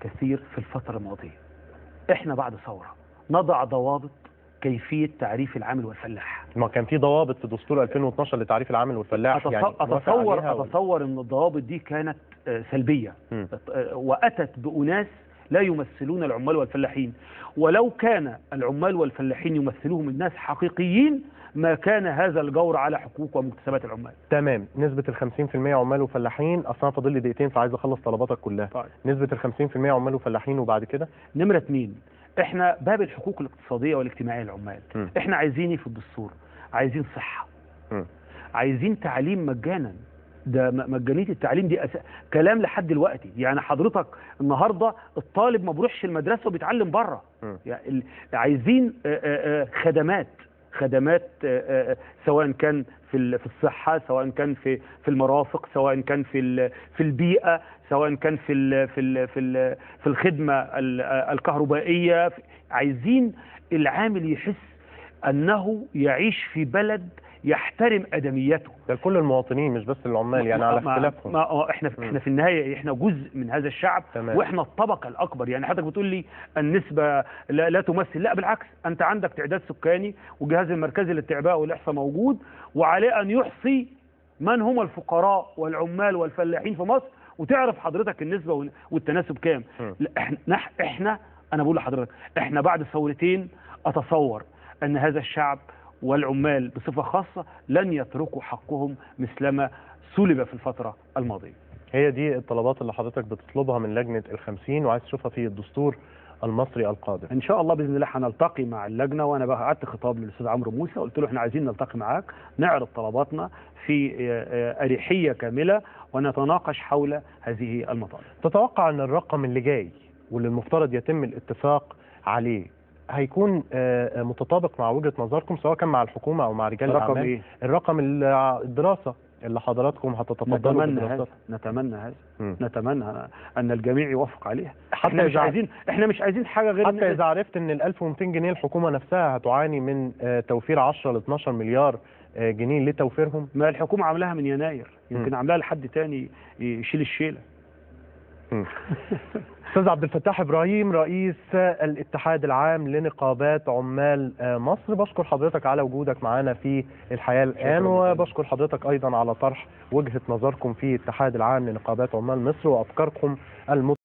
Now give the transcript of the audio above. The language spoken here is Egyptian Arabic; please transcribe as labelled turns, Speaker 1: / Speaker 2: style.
Speaker 1: كثير في الفترة الماضية احنا بعد ثورة نضع ضوابط كيفية تعريف العامل والفلاح
Speaker 2: ما كان في ضوابط في دستور 2012 لتعريف العامل والفلاح
Speaker 1: أتص-
Speaker 2: يعني موافق عليها
Speaker 1: أتصور
Speaker 2: و-
Speaker 1: أتصور أن الضوابط دي كانت آه، سلبية
Speaker 2: مم.
Speaker 1: آه، وأتت بأناس لا يمثلون العمال والفلاحين ولو كان العمال والفلاحين يمثلهم الناس حقيقيين ما كان هذا الجور على حقوق ومكتسبات العمال
Speaker 2: تمام نسبة ال 50% عمال وفلاحين اصلا فاضل لي دقيقتين فعايز اخلص طلباتك كلها
Speaker 1: طيب.
Speaker 2: نسبة ال 50% عمال وفلاحين وبعد كده
Speaker 1: نمرة اتنين احنا باب الحقوق الاقتصادية والاجتماعية للعمال
Speaker 2: م.
Speaker 1: احنا عايزين ايه في الدستور عايزين صحة
Speaker 2: م.
Speaker 1: عايزين تعليم مجانا ده م- مجانية التعليم دي أس... كلام لحد دلوقتي يعني حضرتك النهاردة الطالب ما بيروحش المدرسة وبيتعلم بره
Speaker 2: م.
Speaker 1: يعني ال... عايزين آه، آه، آه، خدمات خدمات آه، آه، سواء كان في ال- في الصحة سواء كان في في المرافق سواء كان في ال- في البيئة سواء كان في ال في ال في ال في الخدمة ال- الكهربائية في- عايزين العامل يحس أنه يعيش في بلد يحترم أدميته
Speaker 2: ده لكل المواطنين مش بس العمال يعني على
Speaker 1: ما-
Speaker 2: اختلافهم
Speaker 1: ما آه، احنا
Speaker 2: مم.
Speaker 1: احنا في النهايه احنا جزء من هذا الشعب
Speaker 2: تمام.
Speaker 1: واحنا الطبقه الاكبر يعني حضرتك بتقول لي النسبه لا, لا تمثل لا بالعكس انت عندك تعداد سكاني والجهاز المركزي للتعباء والاحصاء موجود وعليه ان يحصي من هم الفقراء والعمال والفلاحين في مصر وتعرف حضرتك النسبه وال- والتناسب كام
Speaker 2: مم.
Speaker 1: لا احنا نح- احنا انا بقول لحضرتك احنا بعد ثورتين اتصور ان هذا الشعب والعمال بصفه خاصه لن يتركوا حقهم مثلما سلب في الفتره الماضيه
Speaker 2: هي دي الطلبات اللي حضرتك بتطلبها من لجنة الخمسين وعايز تشوفها في الدستور المصري القادم
Speaker 1: ان شاء الله باذن الله هنلتقي مع اللجنه وانا بقى قعدت خطاب للاستاذ عمرو موسى قلت له احنا عايزين نلتقي معاك نعرض طلباتنا في آه، آه، اريحيه كامله ونتناقش حول هذه المطالب
Speaker 2: تتوقع ان الرقم اللي جاي واللي المفترض يتم الاتفاق عليه هيكون آه، آه، متطابق مع وجهة نظركم سواء كان مع الحكومة او مع رجال
Speaker 1: رقم
Speaker 2: الاعمال
Speaker 1: ايه
Speaker 2: الرقم ال- الدراسة اللي حضراتكم هتتفضلوا
Speaker 1: نتمنى هذا
Speaker 2: بدراستها
Speaker 1: نتمنى هذا
Speaker 2: مم.
Speaker 1: نتمنى ان الجميع يوافق عليها
Speaker 2: حتى
Speaker 1: احنا مش
Speaker 2: إذا-
Speaker 1: عايزين احنا مش عايزين حاجه غير إن
Speaker 2: حتى
Speaker 1: إحنا-
Speaker 2: اذا عرفت ان ال 1200 جنيه الحكومة نفسها هتعاني من آه، توفير 10 ل 12 مليار آه، جنيه لتوفيرهم
Speaker 1: ما الحكومه عاملاها من يناير يمكن
Speaker 2: مم.
Speaker 1: عاملاها لحد تاني يشيل الشيله
Speaker 2: مم. استاذ عبد الفتاح ابراهيم رئيس الاتحاد العام لنقابات عمال آه، مصر بشكر حضرتك على وجودك معنا في الحياه الان
Speaker 1: شكراً.
Speaker 2: وبشكر حضرتك ايضا على طرح وجهه نظركم في الاتحاد العام لنقابات عمال مصر وافكاركم الم